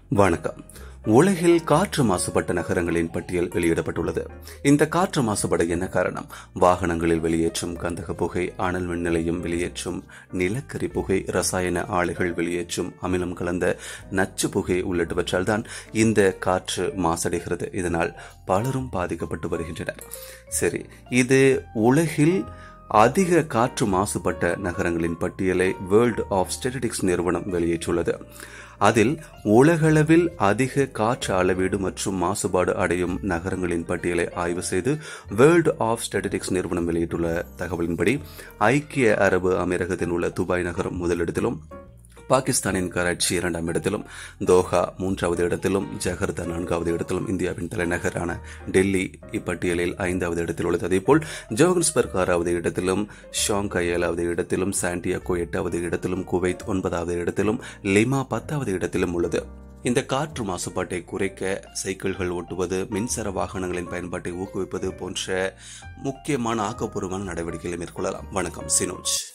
வணக்கம் உலகில் காற்று மாசுபட்ட நகரங்களின் பட்டியல் வெளியிடப்பட்டுள்ளது இந்த காற்று மாசுபட என்ன காரணம் வாகனங்களில் வெளியேற்றும் கந்தக புகை அனல் மின் நிலையம் வெளியேற்றும் நிலக்கரி புகை ரசாயன ஆலைகள் வெளியேற்றும் அமிலம் கலந்த நச்சு புகை உள்ளிட்டவற்றால் தான் இந்த காற்று மாசடைகிறது இதனால் பலரும் பாதிக்கப்பட்டு வருகின்றனர் சரி இது உலகில் அதிக காற்று மாசுபட்ட நகரங்களின் பட்டியலை வேர்ல்ட் ஆஃப் ஸ்டெட்டிக்ஸ் நிறுவனம் வெளியிட்டுள்ளது அதில் உலகளவில் அதிக காற்று அளவீடு மற்றும் மாசுபாடு அடையும் நகரங்களின் பட்டியலை ஆய்வு செய்து வேர்ல்ட் ஆஃப் ஸ்டெட்டிக்ஸ் நிறுவனம் வெளியிட்டுள்ள தகவலின்படி ஐக்கிய அரபு அமீரகத்தில் உள்ள துபாய் நகரம் முதலிடத்திலும் பாகிஸ்தானின் கராச்சி இரண்டாம் இடத்திலும் தோஹா மூன்றாவது இடத்திலும் ஜகர்தா நான்காவது இடத்திலும் இந்தியாவின் தலைநகரான டெல்லி இப்பட்டியலில் ஐந்தாவது இடத்தில் உள்ளது அதேபோல் ஜோகன்ஸ்பர்க் ஆறாவது இடத்திலும் ஷாங்காய் ஏழாவது இடத்திலும் சாண்டியாகோ எட்டாவது இடத்திலும் குவைத் ஒன்பதாவது இடத்திலும் லிமா பத்தாவது இடத்திலும் உள்ளது இந்த காற்று மாசுபாட்டை குறைக்க சைக்கிள்கள் ஓட்டுவது மின்சார வாகனங்களின் பயன்பாட்டை ஊக்குவிப்பது போன்ற முக்கியமான ஆக்கப்பூர்வமான நடவடிக்கைகளை மேற்கொள்ளலாம் வணக்கம் சினோஜ்